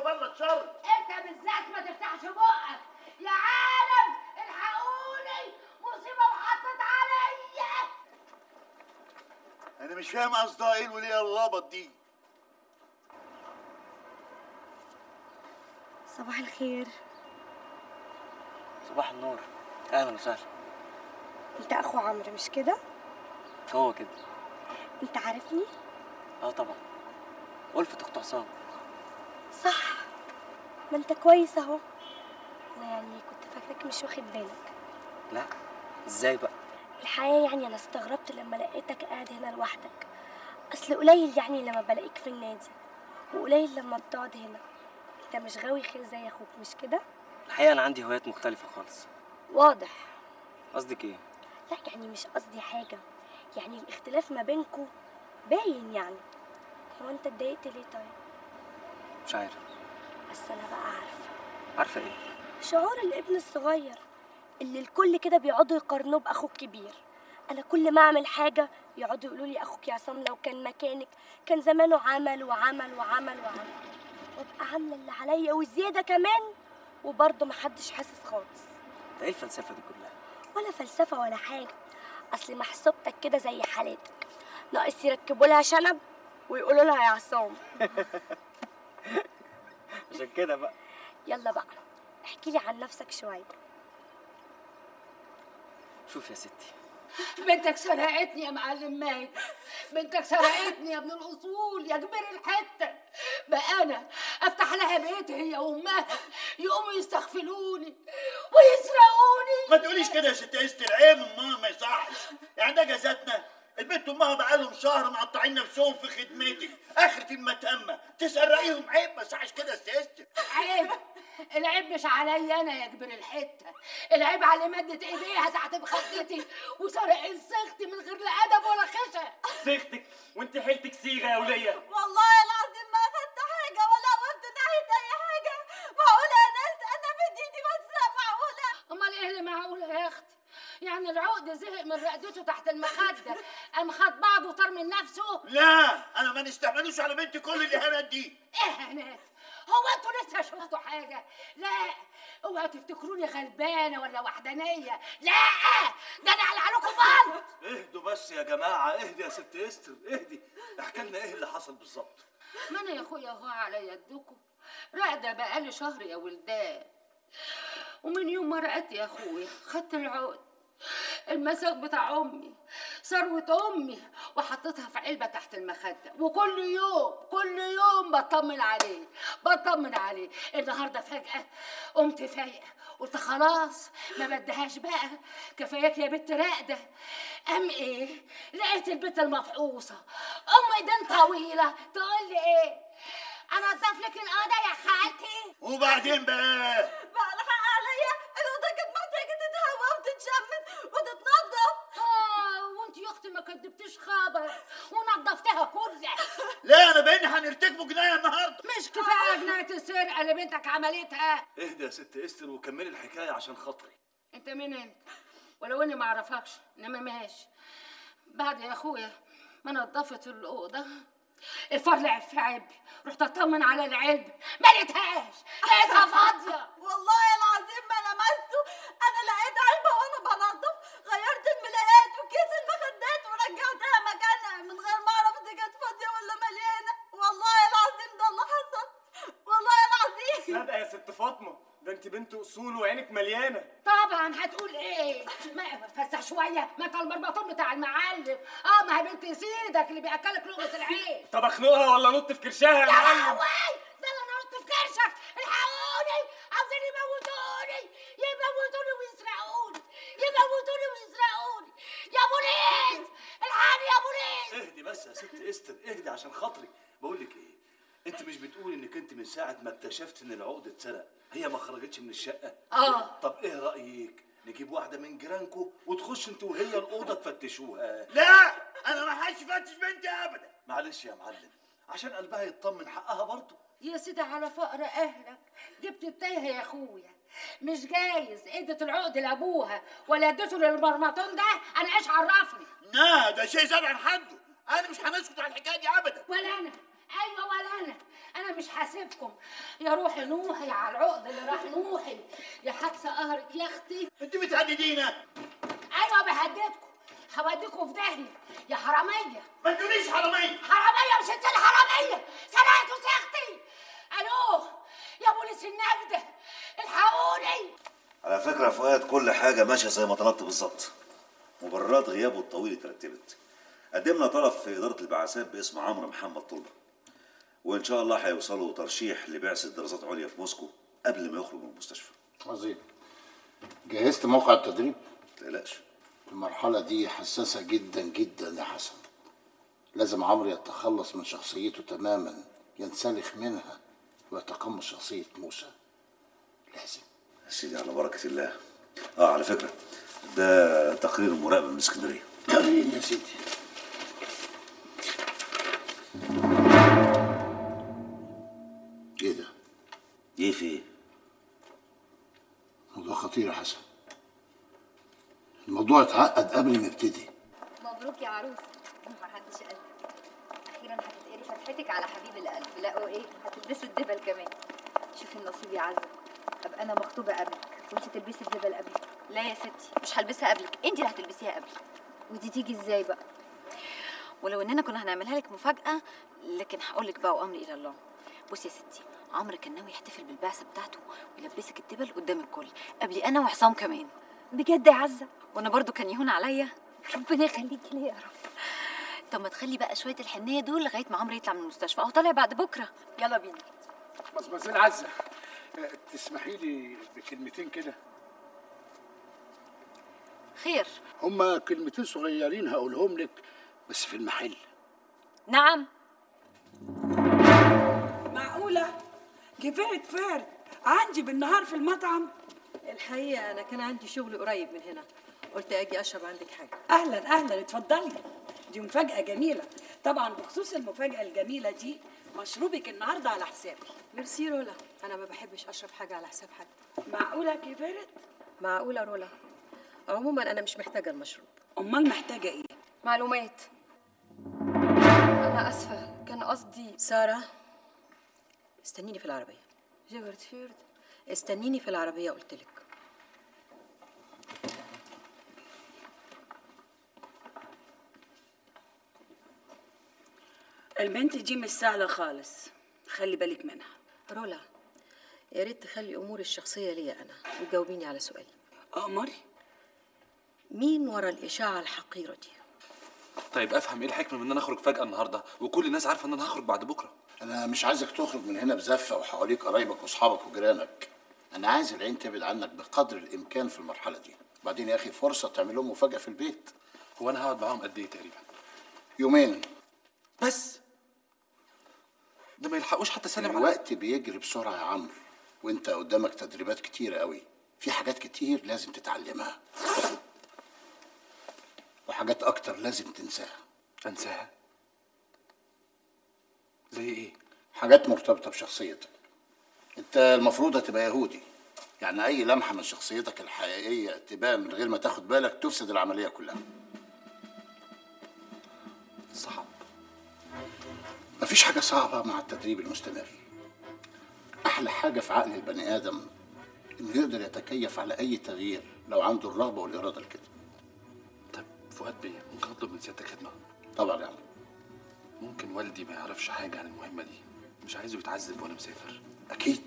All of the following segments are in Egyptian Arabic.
الله الشر انت بالذات ما تفتحش بقك يا عالم الحقوني مصيبه وحطت عليا انا مش فاهم قصدها ايه الوليه الرابط دي صباح الخير صباح النور اهلا وسهلا انت اخو عمرو مش كده هو كده انت عارفني اه طبعا ألفة اخت عصام صح ما انت كويس اهو انا يعني كنت فاكرك مش واخد بالك لا ازاي بقى الحقيقه يعني انا استغربت لما لقيتك قاعد هنا لوحدك اصل قليل يعني لما بلاقيك في النادي وقليل لما بتقعد هنا انت مش غاوي خير زي اخوك مش كده الحقيقة أنا عندي هوايات مختلفة خالص واضح قصدك إيه؟ لا يعني مش قصدي حاجه يعني الاختلاف ما بينكم باين يعني هو انت اتضايقت ليه طيب مش عارف بس انا بقى عارفه عارفة إيه؟ شعور الابن الصغير اللي الكل كده بيقعدوا يقارنوه باخوه الكبير انا كل ما اعمل حاجه يقعدوا يقولوا لي اخوك يا عصام لو كان مكانك كان زمانه عمل وعمل وعمل وعمل وابقى عامله اللي عليا وزياده كمان وبرضه محدش حاسس خالص ده إيه الفلسفة دي كلها؟ ولا فلسفه ولا حاجه اصل محسوبتك كده زي حالاتك ناقص يركبوا لها شنب ويقولوا لها يا عصام عشان كده بقى يلا بقى احكي لي عن نفسك شويه شوف يا ستي بنتك سرقتني يا معلم ماجد بنتك سرقتني يا ابن الاصول يا كبير الحته بقى انا افتح لها بيت هي وامها يقوموا يستغفلوني ويسرقوني ما تقوليش كده يا ست استر عيب امها ما يصحش يعني ده جزاتنا البنت امها بقالهم شهر مقطعين نفسهم في خدمتك اخرة المتهمة تسرقيهم عيب ما يصحش كده يا ست استر عيب العيب مش عليا انا يا كبير الحته العيب على اللي مدت ايديها تحت مخدتي وسرقت سختي من غير لا ادب ولا خشع صيغتك وانت حيلتك صيغه يا وليه والله العظيم ما اخدت حاجة ولا وقفت ناحية أي حاجة معقولة يا ناس أنا بديتي بسرق معقولة امال ايه اللي معقوله يا اختي يعني العقد زهق من رقدته تحت المخده قام خد بعضه وطار من نفسه لا انا ما نستحملوش على بنتي كل الاهانات دي ايه هناك هو انتوا لسه شفتوا حاجه لا اوعوا تفتكروني غلبانه ولا وحدانيه لا ده انا على عليكم بلط اهدوا بس يا جماعة اهدي يا ست استر اهدي احكي لنا ايه اللي حصل بالظبط ما انا يا اخويا هو على يدكم راقده بقالي شهر يا ولدان ومن يوم ما رقدت يا اخويا خدت العقد المساق بتاع امي ثروة امي وحطيتها في علبة تحت المخدة وكل يوم كل يوم بطمن عليه بطمن عليه النهاردة فجأة قمت فايقة قلت خلاص ما بدهاش بقى كفاياك يا بنت راقدة قام ايه لقيت البنت المفعوصة ام ايدين طويلة تقول لي ايه انا اضاف لك الاوضه يا خالتي وبعدين بقى بقى الحق عليا الأوضة كانت محتاجة تتهوى وتتشمس وتتنضف اه وانت يا اختي ما كدبتيش خبر ونضفتها كلها لا انا باين هنرتكبوا جنايه النهارده مش كفايه جنايه السرقه اللي بنتك عملتها اهدي يا ست استر وكملي الحكاية عشان خاطري انت مين انت ولو اني ما اعرفكش انما ماشي بعد يا اخويا ما نضفت الاوضه الفار لعب في عبي رحت اطمن على العلبه ما لقيتهاش لقيتها فاضيه والله العظيم ما لمسته أنا لقيت علبة وأنا بنضف غيرت الملايات وكيس المخدات ورجعتها مكانها من غير ما أعرف إذا كانت فاضية ولا مليانة والله العظيم ده اللي حصل والله العظيم صدقه يا ست فاطمه ده انت بنت اصول وعينك مليانه طبعا هتقول ايه ما فسح شويه ما انت المربطون بتاع المعلم اه ما هي بنت سيدك اللي بياكلك لقمه العيش طب اخنقها ولا نط في كرشها يا يا معلم لهوي ده انا نط في كرشك الحقوني عاوزين يموتوني يموتوني ويسرقوني يموتوني ويسرقوني يا بوليس الحقني يا بوليس اهدي بس يا ست استر اهدي عشان خاطري بقول لك ايه انت مش بتقولي انك انت من ساعة ما اكتشفت ان العقد اتسرق هي ما خرجتش من الشقة اه طب ايه رأيك نجيب واحدة من جيرانكو وتخش انت وهي الأوضة تفتشوها لا انا ما حدش فتش بنتي ابدا معلش يا معلم عشان قلبها يطمن حقها برضه يا سيدي على فقر اهلك جبت التايهه يا اخويا مش جايز ادت العقد لابوها ولا ادته للمرمطون ده انا ايش عرفني لا ده شيء زاد عن حده انا مش هنسكت على الحكايه دي ابدا ولا انا ايوه ولا انا انا مش هسيبكم يا روحي نوحي على العقد اللي راح نوحي يا حبسه قهرك يا اختي انت بتهددينا ايوه بهددكم هوديكم في داهيه يا حراميه ما تقوليش حرامية حراميه مش انت الحراميه سرقتوا اختي الو يا بوليس النجده الحقوني على فكرة يا فؤاد كل حاجة ماشية زي ما طلبت بالظبط مبررات غيابه الطويل اترتبت قدمنا طلب في إدارة البعثات باسم عمرو محمد طلبة وإن شاء الله هيوصلوا ترشيح لبعثة دراسات عليا في موسكو قبل ما يخرج من المستشفى عظيم جهزت موقع التدريب ما تقلقش المرحلة دي حساسة جدا جدا يا حسن لازم عمرو يتخلص من شخصيته تماما ينسلخ منها ويتقمص شخصية موسى لازم يا سيدي على بركة الله اه على فكرة ده تقرير المراقبة من اسكندرية جميل يا سيدي ايه ده؟ ايه في ايه؟ موضوع خطير يا حسن الموضوع اتعقد قبل ما يبتدي مبروك يا عروس ما حدش قال اخيرا هتتقري فتحتك على حبيب القلب لا وايه هتلبسوا الدبل كمان شوفي النصيب يا عزه ابقى انا مخطوبه قبلك وانت تلبسي الدبل قبلي لا يا ستي مش هلبسها قبلك انت اللي هتلبسيها قبلي ودي تيجي ازاي بقى ولو اننا كنا هنعملها لك مفاجاه لكن هقول لك بقى وامري الى الله بصي يا ستي عمرو كان ناوي يحتفل بالبعثه بتاعته ويلبسك الدبل قدام الكل قبلي انا وحسام كمان بجد يا عزه وانا برضو كان يهون عليا ربنا يخليكي ليا يا رب طب ما تخلي بقى شويه الحنيه دول لغايه ما عمرو يطلع من المستشفى اهو طالع بعد بكره يلا بينا بس مازال عزة آه، تسمحي لي بكلمتين كده خير هما كلمتين صغيرين هقولهم لك بس في المحل نعم معقولة؟ كفاية فرد عندي بالنهار في المطعم الحقيقة أنا كان عندي شغل قريب من هنا قلت أجي أشرب عندك حاجة أهلا أهلا اتفضلي دي مفاجأة جميلة طبعا بخصوص المفاجأة الجميلة دي مشروبك النهاردة على حسابي ميرسي رولا أنا ما بحبش أشرب حاجة على حساب حد معقولة كفاية؟ معقولة رولا عموما أنا مش محتاجة المشروب أمال محتاجة إيه؟ معلومات أنا آسفة كان قصدي سارة استنيني في العربية جبرت فيرد استنيني في العربية قلت لك البنت دي مش سهلة خالص خلي بالك منها رولا يا ريت تخلي أموري الشخصية ليا أنا وتجاوبيني على سؤالي أمري مين ورا الإشاعة الحقيرة دي؟ طيب افهم ايه الحكمه من ان انا اخرج فجاه النهارده وكل الناس عارفه ان انا هخرج بعد بكره أنا مش عايزك تخرج من هنا بزفة وحواليك قرايبك وأصحابك وجيرانك أنا عايز العين تبعد عنك بقدر الإمكان في المرحلة دي بعدين يا أخي فرصة تعمل لهم مفاجأة في البيت هو انا هقعد معاهم قد ايه تقريبا يومين بس ده ما يلحقوش حتى اسلم على الوقت بيجري بسرعة يا عمرو وانت قدامك تدريبات كتيرة قوي في حاجات كتير لازم تتعلمها وحاجات أكتر لازم تنساها انساها زي ايه حاجات مرتبطة بشخصيتك انت المفروض هتبقى يهودي يعني أي لمحة من شخصيتك الحقيقية تبان من غير ما تاخد بالك تفسد العملية كلها صعب مفيش حاجة صعبة مع التدريب المستمر أحلى حاجة في عقل البني آدم إنه يقدر يتكيف على أي تغيير لو عنده الرغبة والإرادة لكده طيب فؤاد بيه ممكن اطلب من سيادتك خدمه طبعا يا عم ممكن والدي ما يعرفش حاجه عن المهمه دي مش عايزه يتعذب وانا مسافر أكيد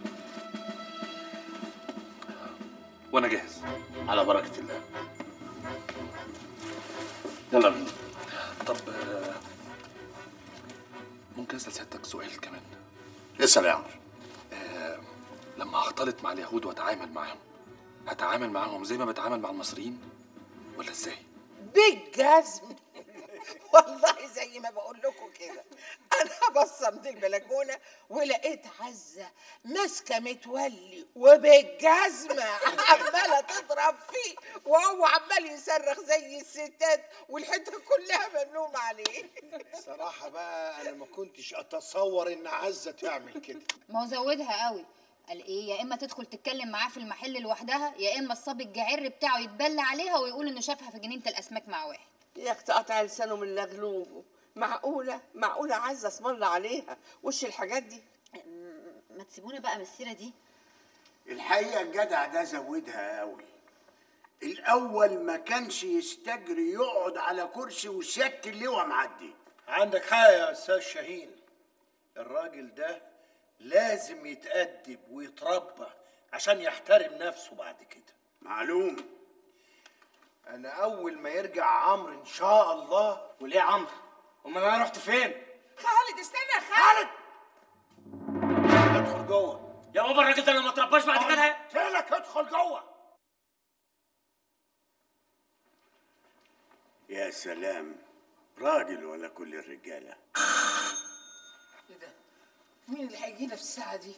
وانا جاهز على بركة الله يلا بينا طب آه، ممكن اسال سيادتك سؤال كمان اسأل يا عمرو آه، لما هختلط مع اليهود واتعامل معاهم هتعامل معاهم زي ما بتعامل مع المصريين ولا ازاي بالجزم والله زي ما بقول لكم كده انا بصه من البلكونه ولقيت عزه ماسكه متولي وبالجزمه عماله تضرب فيه وهو عمال يصرخ زي الستات والحته كلها مملومه عليه صراحة بقى أنا ما كنتش أتصور إن عزة تعمل كده ما هو زودها قوي قال ايه يا اما تدخل تتكلم معاه في المحل لوحدها يا اما الصبي الجعر بتاعه يتبلى عليها ويقول انه شافها في جنينه الاسماك مع واحد يا اختي قطع لسانه من لغلوبه معقولة معقولة عزة اسم الله عليها وش الحاجات دي ما تسيبونا بقى من السيره دي الحقيقه الجدع ده زودها قوي الاول ما كانش يستجري يقعد على كرسي وسياده اللواء معدي عندك حق يا استاذ شاهين الراجل ده لازم يتأدب ويتربى عشان يحترم نفسه بعد كده معلوم انا اول ما يرجع عمرو ان شاء الله وليه عمرو امال انا رحت فين خالد استنى يا خالد ادخل جوه يا بابا الراجل ده لما ترباش بعد كده قلت لك ادخل جوه يا سلام راجل ولا كل الرجاله ايه ده مين اللي هيجينا في الساعة دي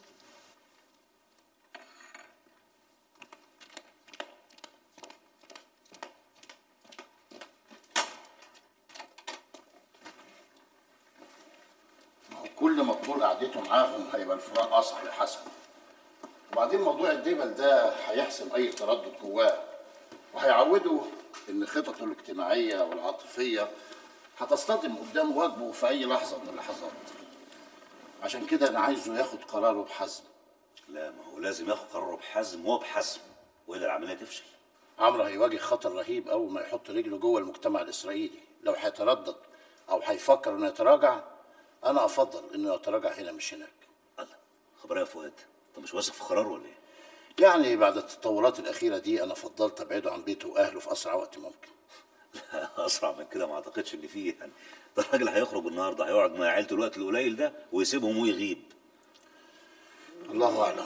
كل ما طول قعدته معاهم هيبقى الفراق اصعب يا حسن وبعدين موضوع الدبل ده هيحسم اي تردد جواه وهيعوده ان خططه الاجتماعيه والعاطفيه هتصطدم قدام واجبه في اي لحظه من اللحظات عشان كده انا عايزه ياخد قراره بحزم لا ما هو لازم ياخد قراره بحزم وبحسم والا العمليه تفشل عمرو هيواجه خطر رهيب اول ما يحط رجله جوه المجتمع الاسرائيلي لو هيتردد او هيفكر انه يتراجع انا افضل انه يتراجع هنا مش هناك خبر يا فؤاد انت مش واثق في قراره ولا ايه؟ يعني بعد التطورات الاخيره دي انا فضلت ابعده عن بيته واهله في اسرع وقت ممكن لا اسرع من كده ما اعتقدش ان فيه يعني ده الراجل هيخرج النهارده هيقعد مع عيلته الوقت القليل ده ويسيبهم ويغيب الله اعلم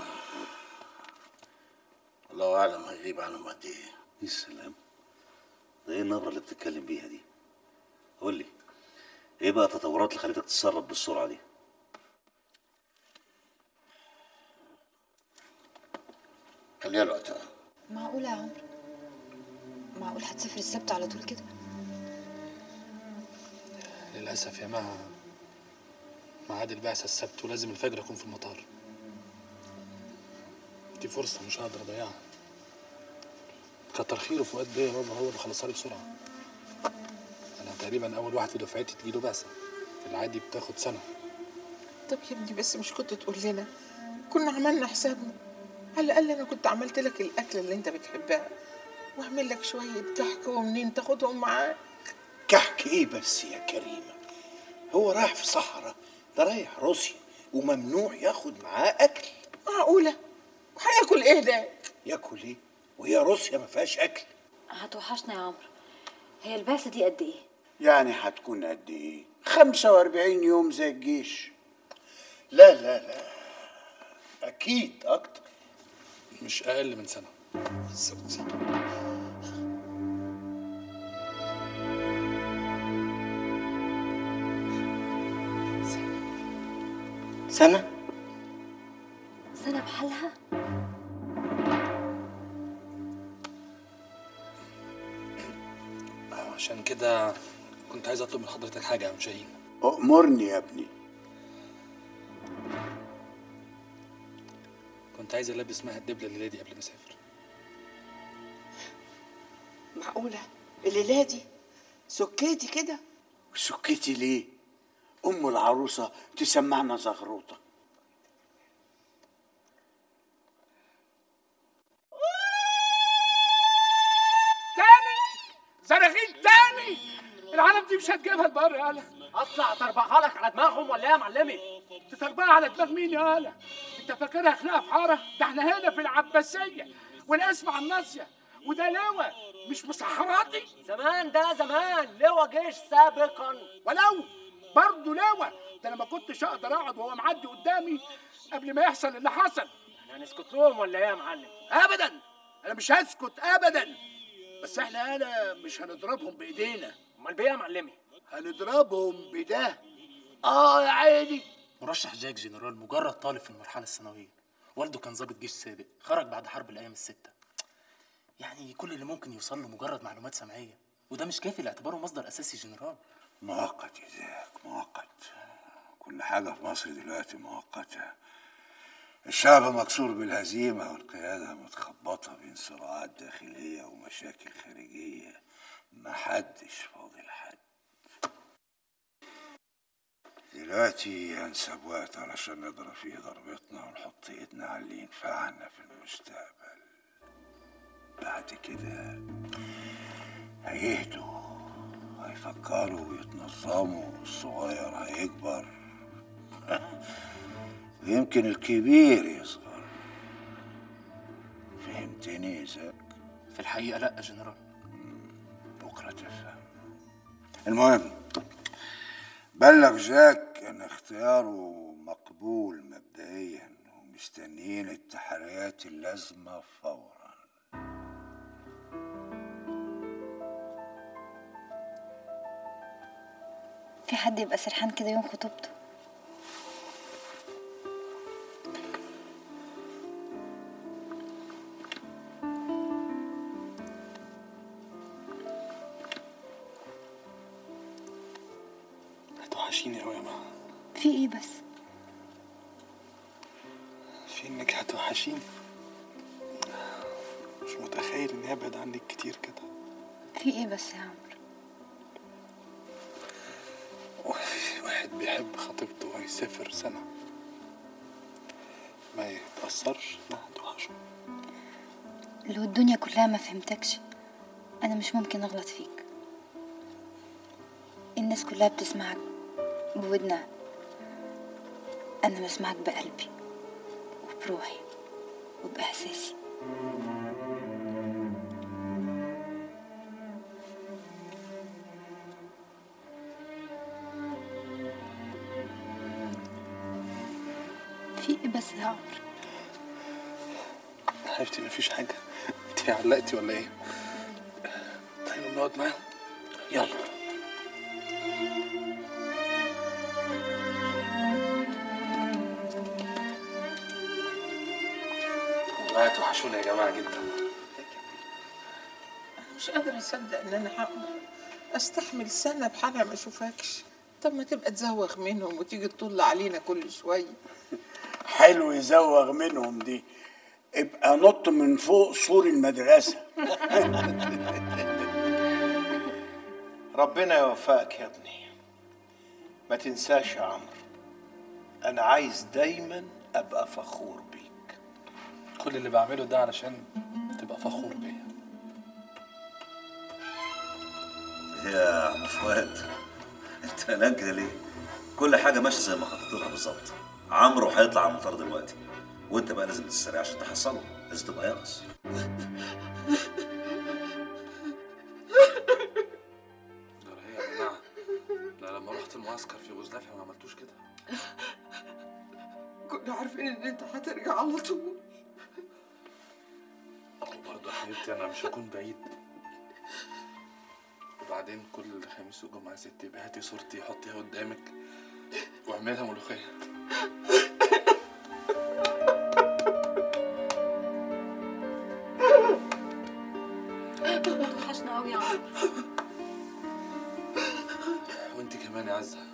الله اعلم هيغيب عنهم قد ايه يا سلام ده ايه النبره اللي بتتكلم بيها دي؟ قول لي ايه بقى التطورات اللي خلتك تتصرف بالسرعه دي؟ خليها وقتها معقوله يا عمرو معقول هتسافر السبت على طول كده للأسف يا مها ميعاد البعثة السبت ولازم الفجر أكون في المطار دي فرصة مش هقدر أضيعها كتر خيره فؤاد بيه هو هو اللي خلصها لي بسرعة أنا تقريبا أول واحد في دفعتي تجيله بعثة في العادي بتاخد سنة طب يا ابني بس مش كنت تقول لنا كنا عملنا حسابنا على الأقل أنا كنت عملت لك الأكل اللي أنت بتحبها وأعمل لك شوية كحك ومنين تاخدهم معاك كحك ايه بس يا كريمه هو رايح في صحراء ده رايح روسيا وممنوع ياخد معاه اكل معقولة وهياكل إيه ده؟ ياكل ايه وهي روسيا ما فيهاش اكل هتوحشنا يا عمرو هي البعثه دي قد ايه يعني هتكون قد ايه 45 يوم زي الجيش لا لا لا اكيد اكتر مش أقل من سنة بالظبط سنة سنة بحالها عشان كده كنت عايز أطلب من حضرتك حاجة يا أم شاهين أأمرني يا ابني كنت عايز ألبس مها الدبلة الليلة دي قبل ما أسافر معقولة الليلة دي سكيتي كده سكتي ليه ام العروسه تسمعنا زغروطه تاني زراغيل تاني العالم دي مش هتجيبها البر يا هلا اطلع اطربقها لك على دماغهم ولا ايه يا معلمي تطربقها على دماغ مين يا هلا انت فاكرها خناقه في حاره ده احنا هنا في العباسيه والاسم على الناصيه وده لواء مش مسحراتي زمان ده زمان لواء جيش سابقا ولو برضه لواء ده انا ما كنتش اقدر اقعد وهو معدي قدامي قبل ما يحصل اللي حصل احنا هنسكت لهم ولا ايه يا معلم ابدا انا مش هسكت ابدا بس احنا هنا مش هنضربهم بايدينا امال بايه يا معلمي هنضربهم بده اه يا عيني مرشح جاك جنرال مجرد طالب في المرحلة الثانوية والده كان ضابط جيش سابق خرج بعد حرب الأيام الستة يعني كل اللي ممكن يوصل له مجرد معلومات سمعية وده مش كافي لاعتباره مصدر أساسي جنرال مؤقت يا زاك مؤقت كل حاجة في مصر دلوقتي مؤقتة الشعب مكسور بالهزيمة والقيادة متخبطة بين صراعات داخلية ومشاكل خارجية محدش فاضل حد دلوقتي أنسب وقت علشان نضرب فيه ضربتنا ونحط إيدنا على اللي ينفعنا في المستقبل بعد كده هيهدوا هيفكروا ويتنظموا الصغير هيكبر ويمكن الكبير يصغر فهمتني يا زاك في الحقيقة لا يا جنرال بكرة تفهم المهم بلغ جاك ان اختياره مقبول مبدئيا ومستنيين التحريات اللازمة فورا في حد يبقى سرحان كده يوم خطوبته هتوحشيني قوي يا مها في ايه بس في انك هتوحشيني مش متخيل اني ابعد عنك كتير كده في ايه بس يا عمرو واحد بيحب خطيبته ويسافر سنة ما يتأثرش انها توحشه لو الدنيا كلها ما فهمتكش انا مش ممكن اغلط فيك الناس كلها بتسمعك بودنها انا بسمعك بقلبي وبروحي وباحساسي في ايه بس يا عمرو حبيبتي مفيش حاجة انتي علقتي ولا ايه؟ تعالوا نقعد معاهم يلا والله هتوحشوني يا جماعة جدا مش قادرة أصدق إن أنا هقدر أستحمل سنة بحالها ما أشوفكش طب ما تبقى تزوغ منهم وتيجي تطل علينا كل شوية حلو يزوغ منهم دي ابقى نط من فوق سور المدرسة ربنا يوفقك يا ابني ما تنساش يا عمرو انا عايز دايما ابقى فخور بيك كل اللي بعمله ده علشان تبقى فخور بيا يا عم فؤاد انت قلقان كده ليه؟ كل حاجه ماشيه زي ما خططت لها بالظبط عمرو هيطلع على المطار دلوقتي وانت بقى لازم تسرع عشان تحصله لازم تبقى يقظ ترى هي يا جماعة لا لما رحت المعسكر في يوغوسلافيا ما عملتوش كده كنا عارفين إن أنت هترجع على طول برضه يا حبيبتي انا مش هكون بعيد وبعدين كل خميس وجمعة يا ستي يبقى هاتي صورتي حطيها قدامك واعملها ملوخية وحشنا قوي يا عمرو وانت كمان يا عزة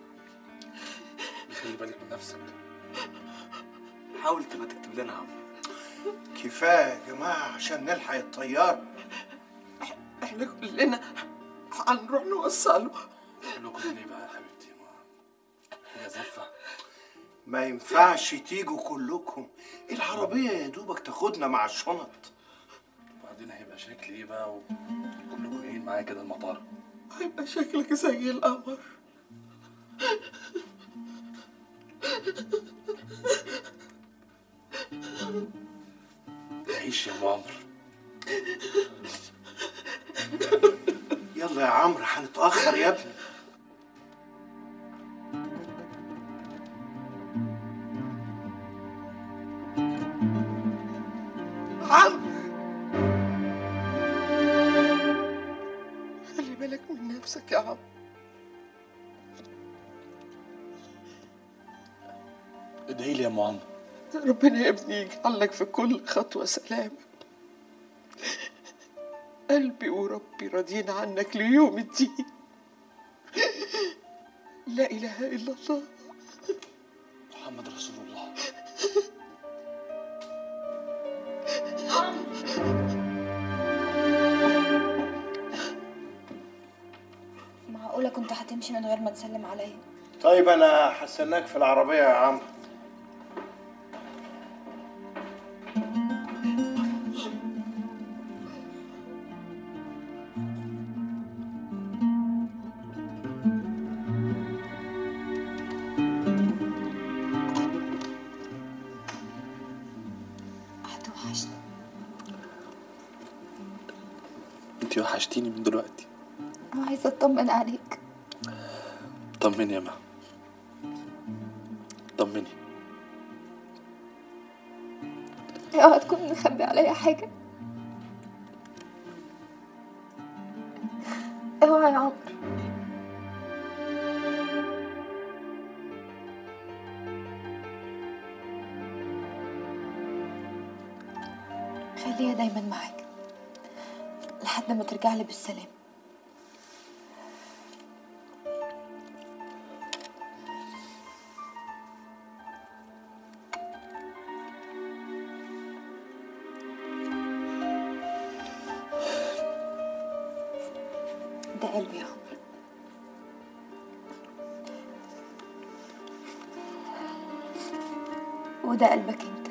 خلي بالك من نفسك حاول تبقى تكتب لنا يا عم كفايه يا جماعه عشان نلحق الطياره إحنا كلنا هنروح نوصله كلكم ليه بقى يا حبيبتي ما هي زفة ما ينفعش تيجوا كلكم العربيه يا دوبك تاخدنا مع الشنط وبعدين هيبقى شكلي ايه بقى وكلكم جايين معايا كده المطار هيبقى شكلك زي القمر عيش يا ام عمرو يلا يا عمرو هنتاخر يا ابني عمرو خلي بالك من نفسك يا عمرو ادعي لي يا ام عمرو ربنا يا ابني يجعل لك في كل خطوة سلامة قلبي وربي راضيين عنك ليوم الدين لا إله إلا الله محمد رسول الله معقولة كنت هتمشي من غير ما تسلم عليا طيب انا هستناك في العربيه يا عم هتوحشني انت وحشتيني من دلوقتي عايزة اطمن عليك طمني يا مها طمني اوعى تكون مخبي عليا حاجة اوعى يا عمر خليها دايما معاك لحد ما ترجع لي بالسلام ده قلبي يا عمر وده قلبك انت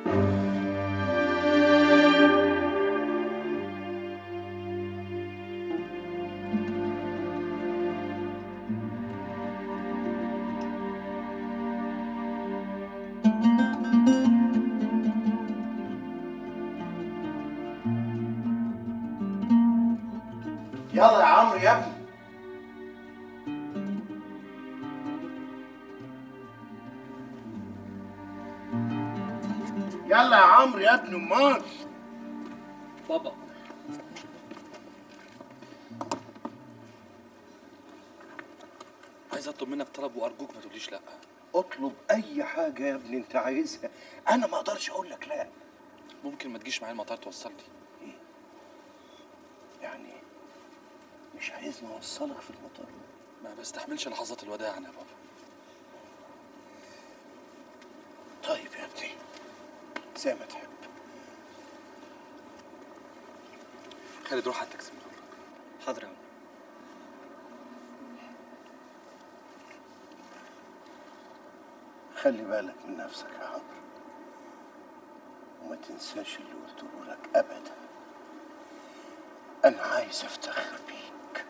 يلا يا عمرو يا ابني يلا يا عمرو يا ابني امال بابا عايز اطلب منك طلب وارجوك ما تقوليش لا اطلب اي حاجه يا ابني انت عايزها انا ما اقدرش اقول لك لا ممكن ما تجيش معايا المطار توصلني يعني مش عايزني اوصلك في المطار ما بستحملش لحظات الوداع انا يا بابا طيب يا ابني زي ما تحب خالد روح على التاكسي من فضلك حاضر يا عم خلي بالك من نفسك يا عمرو وما تنساش اللي قلته لك ابدا انا عايز افتخر بيك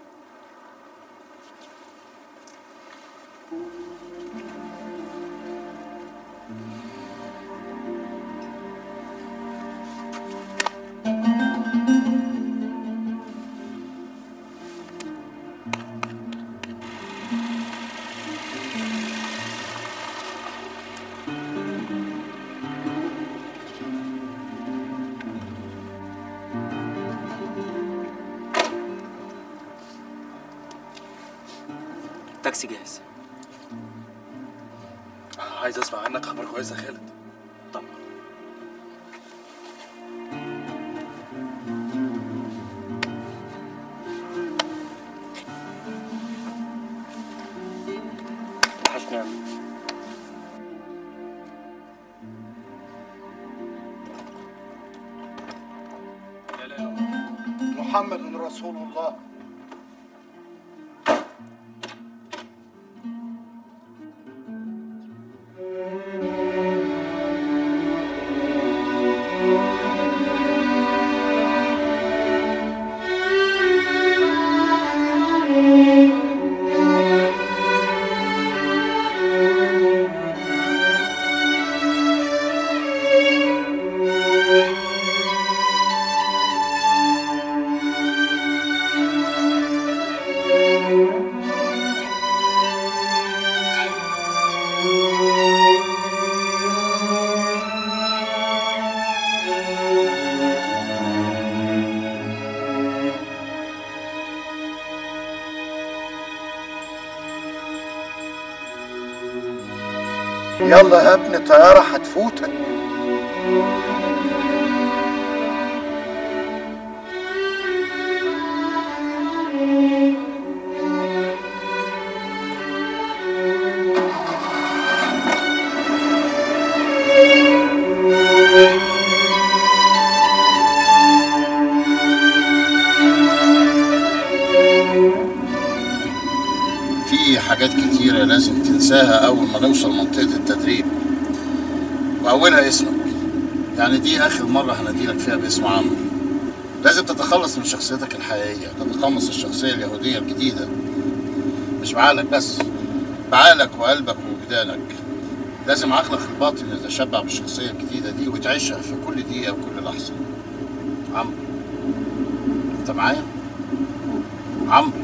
التاكسي جاهز عايز اسمع عنك اخبار كويسه يا خالد طبعا وحشني يا عم. محمد رسول الله يلا يا ابني طيارة هتفوتك حاجات كتيرة لازم تنساها أول ما نوصل منطقة التدريب وأولها اسمك يعني دي آخر مرة هنديلك فيها باسم عمرو لازم تتخلص من شخصيتك الحقيقية تتقمص الشخصية اليهودية الجديدة مش بعقلك بس بعقلك وقلبك ووجدانك لازم عقلك الباطن يتشبع بالشخصية الجديدة دي وتعيشها في كل دقيقة وكل لحظة عمرو أنت معايا؟ عمرو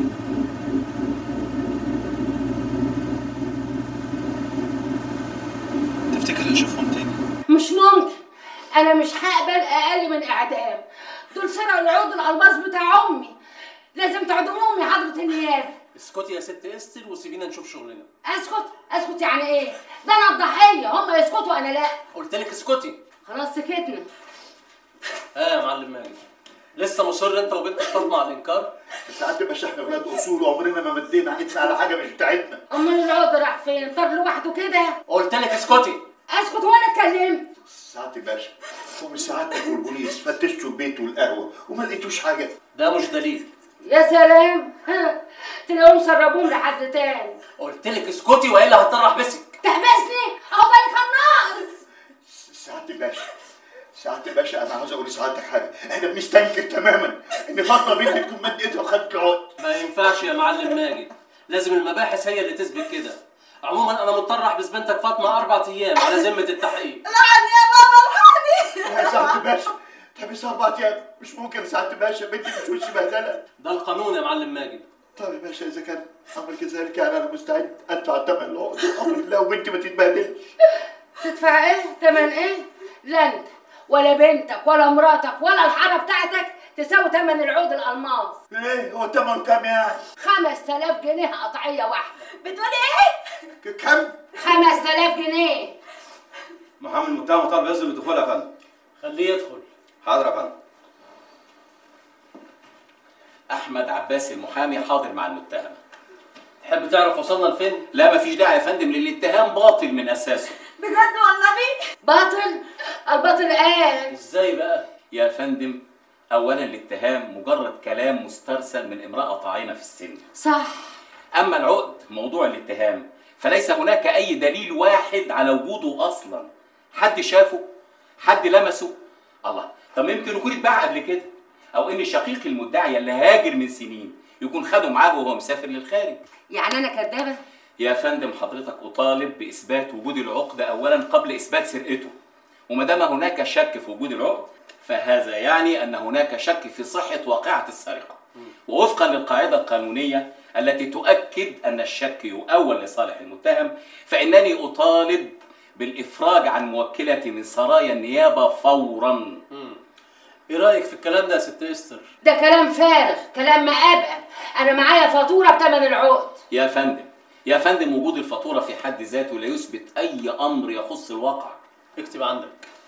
تفتكر هنشوفهم تاني مش ممكن انا مش هقبل اقل من اعدام دول سرقوا العود الالماس بتاع امي لازم تعدموهم يا حضره النيابه اسكتي يا ست استر وسيبينا نشوف شغلنا اسكت اسكت يعني ايه ده انا الضحيه هم يسكتوا انا لا قلت لك اسكتي خلاص سكتنا اه يا معلم ماجد لسه مصر انت وبنتك فاطمه على الانكار ساعات مش احنا ولاد اصول وعمرنا ما مدينا ايدنا على حاجه مش بتاعتنا امال العود راح فين طار لوحده كده قلت لك اسكتي اسكت وانا اتكلمت ساعات يا باشا قوم سعادتك والبوليس فتشتوا البيت والقهوه وما لقيتوش حاجه ده مش دليل يا سلام ها، تلاقيهم سربوهم لحد تاني قلت لك اسكتي والا هضطر احبسك تحبسني اهو بالك الناقص سعادة الباشا سعادة الباشا انا عاوز اقول لسعادتك حاجه احنا بنستنكر تماما ان فاطمه بنتي تكون مد ايدها وخدت العقد ما ينفعش يا معلم ماجد لازم المباحث هي اللي تثبت كده عموما انا مضطر احبس بنتك فاطمه اربع ايام على ذمه التحقيق لعني يا بابا الحقني يا سعادة الباشا تحبس اربع ايام مش ممكن يا سعادة الباشا بنتي مش وش بهدله ده القانون يا معلم ماجد طيب يا باشا اذا كان امر كذلك يعني انا مستعد ادفع ثمن العقد امر الله وبنتي ما تتبهدلش تدفع ايه تمن ايه لا انت ولا بنتك ولا مراتك ولا الحاره بتاعتك تساوي تمن العود الالماس ليه هو تمن كام يعني 5000 جنيه قطعيه واحده بتقولي ايه كم 5000 جنيه محامي المتهم طالب يصل بالدخول يا فندم خليه يدخل حاضر يا فندم احمد عباس المحامي حاضر مع المتهم تحب تعرف وصلنا لفين لا مفيش داعي يا فندم للاتهام باطل من اساسه بجد والنبي باطل الباطل قال ازاي بقى يا فندم اولا الاتهام مجرد كلام مسترسل من امراه طاعنه في السن صح اما العقد موضوع الاتهام فليس هناك اي دليل واحد على وجوده اصلا حد شافه حد لمسه الله طب يمكن يكون اتباع قبل كده او ان شقيق المدعي اللي هاجر من سنين يكون خده معاه وهو مسافر للخارج يعني انا كدابه يا فندم حضرتك اطالب باثبات وجود العقد اولا قبل اثبات سرقته وما دام هناك شك في وجود العقد فهذا يعني ان هناك شك في صحه واقعه السرقه ووفقا للقاعده القانونيه التي تؤكد ان الشك يؤول لصالح المتهم فانني اطالب بالافراج عن موكلتي من سرايا النيابه فورا ايه رايك في الكلام ده يا ست استر ده كلام فارغ كلام مقابل انا معايا فاتوره بتمن العقد يا فندم يا فندم وجود الفاتوره في حد ذاته لا يثبت اي امر يخص الواقع اكتب عندك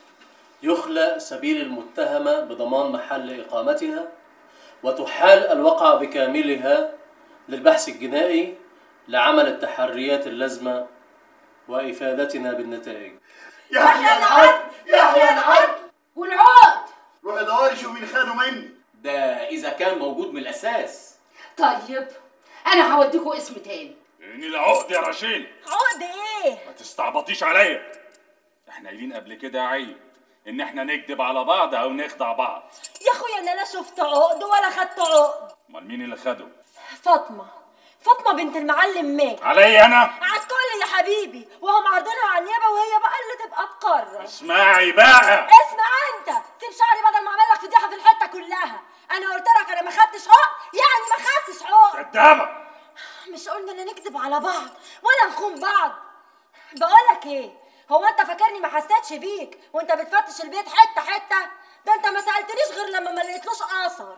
يخلى سبيل المتهمة بضمان محل إقامتها وتحال الوقعة بكاملها للبحث الجنائي لعمل التحريات اللازمة وإفادتنا بالنتائج يحيى العدل يحيى العدل والعقد روح دوري شوف مين خانه مني ده اذا كان موجود من الاساس طيب انا هوديكوا اسم تاني يعني العقد يا رشيل عقد ايه ما تستعبطيش عليا احنا قايلين قبل كده عيب ان احنا نكذب على بعض او نخدع بعض يا اخويا انا لا شفت عقد ولا خدت عقد امال مين اللي خده فاطمه فاطمه بنت المعلم ماجد عليا انا على الكل يا حبيبي وهم عارضينها على النيابه وهي بقى اللي تبقى تقرر اسمعي بقى اسمع انت سيب شعري بدل ما اعمل لك فضيحه في الحته كلها انا قلت لك انا ما خدتش عقد يعني ما خدتش عقد كدابه مش قلنا لا نكذب على بعض ولا نخون بعض بقولك ايه هو انت فاكرني ما حسيتش بيك وانت بتفتش البيت حته حته ده انت ما سالتنيش غير لما ما لقيتلوش اثر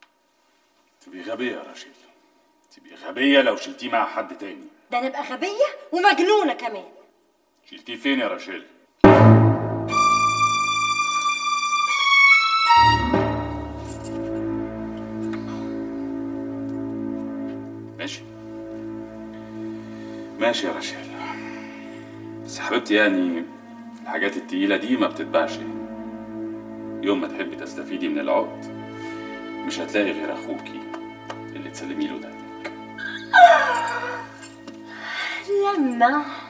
تبقي غبيه يا رشيل تبقي غبيه لو شلتيه مع حد تاني ده انا ابقى غبيه ومجنونه كمان شلتيه فين يا رشيل ماشي ماشي يا رشيل بس حبيبتي يعني الحاجات التقيلة دي ما بتتباعش يوم ما تحبي تستفيدي من العقد مش هتلاقي غير اخوكي اللي تسلمي له ده همة